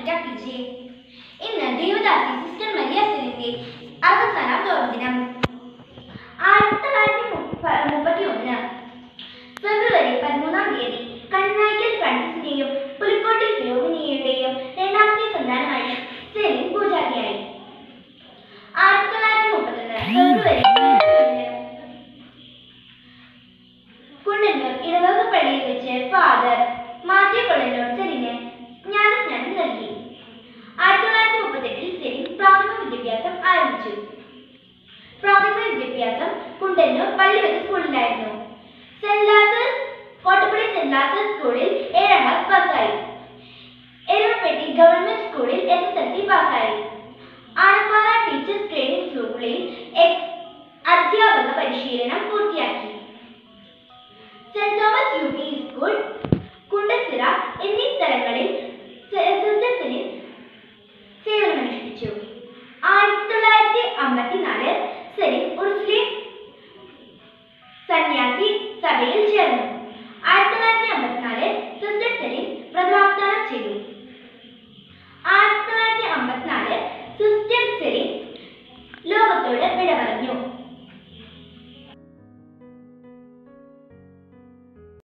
Anitha P J ഇന്ന് ദേവദാസി sister Maria സെലിന്റെ അറുപത്തിനാലാം ജന്മദിനം ആയിരത്തി തൊള്ളായിരത്തി മുപ്പത്തി ഒന്ന് ഫെബ്രുവരി പതിമൂന്നാം തീയതി കണ്ണായ്ക്കൽ ഫ്രാൻസിന്റെയും പുലിക്കോട്ടിൽ ഫിലോമിനിയുടെയും രണ്ടാമത്തെ സന്താനമായ സെലിൻ പൂജാരിയായി ആയിരത്തി തൊള്ളായിരത്തി മുപ്പത്തൊന്ന് ഫെബ്രുവരി പതിനൊന്നിന് കുണ്ടന്നൂർ ഇടവകപ്പള്ളിയിൽ വെച്ച് ഫാദർ മാത്യു കൊള്ളന്നൂർ സെലിന് ജ്ഞാനസ്നാനം നൽകി ആയിരത്തി തൊള്ളായിരത്തി മുപ്പത്തെട്ടിൽ സെലിൻ പ്രാഥമിക വിദ്യാഭ്യാസം ആരംഭിച്ചു പ്രാഥമിക വിദ്യാഭ്യാസം കുണ്ടന്നൂർ പള്ളിവെച്ച സ്കൂളിലായിരുന്നു Saint Lazarus Kottappady Saint Lazarus സ്കൂളിൽ ഏഴാം ക്ലാസ് പാസ്സായി എരുമപ്പെട്ടി ഗവൺമെന്റ് സ്കൂളിൽ എസ് എസ് എൽ സി പാസ്സായി ആലപ്പാറ ടീച്ചേഴ്സ് ട്രെയിനിംഗ് സ്കൂളിൽ എക്സ് അധ്യാപക പരീക്ഷ